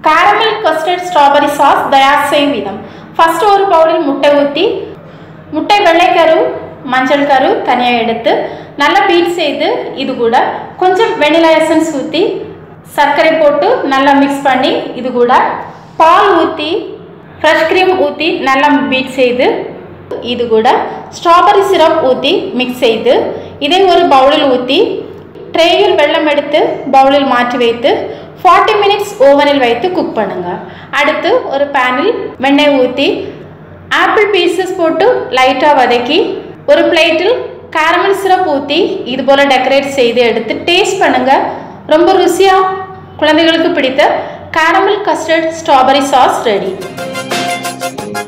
caramel custard strawberry sauce தயார் செய்யும் விதம் ஃபர்ஸ்ட் ஒரு பவுலில் முட்டை ஊற்றி முட்டை வெள்ளைக்கரு மஞ்சள் கரு தனியாக எடுத்து நல்லா பீட் செய்து இது கூட கொஞ்சம் வெனிலா எசன்ஸ் ஊற்றி சர்க்கரை போட்டு நல்லா மிக்ஸ் பண்ணி இது கூட பால் ஊற்றி ஃப்ரெஷ் க்ரீம் ஊற்றி நல்லா பீட் செய்து இது கூட ஸ்ட்ராபெரி சிரப் ஊற்றி மிக்ஸ் செய்து இதை ஒரு பவுலில் ஊற்றி ட்ரேயில் வெள்ளம் எடுத்து பவுலில் மாற்றி வைத்து ஃபார்ட்டி மினிட்ஸ் ஓவனில் வைத்து குக் பண்ணுங்க அடுத்து ஒரு பேனில் வெண்ணெய் ஊற்றி ஆப்பிள் பீசஸ் போட்டு லைட்டாக வதக்கி ஒரு பிளேட்டில் கேரமல் சிரப் ஊற்றி இது போல் டெக்கரேட் செய்து எடுத்து டேஸ்ட் பண்ணுங்க ரொம்ப ருசியாக குழந்தைகளுக்கு பிடித்த caramel custard strawberry sauce ready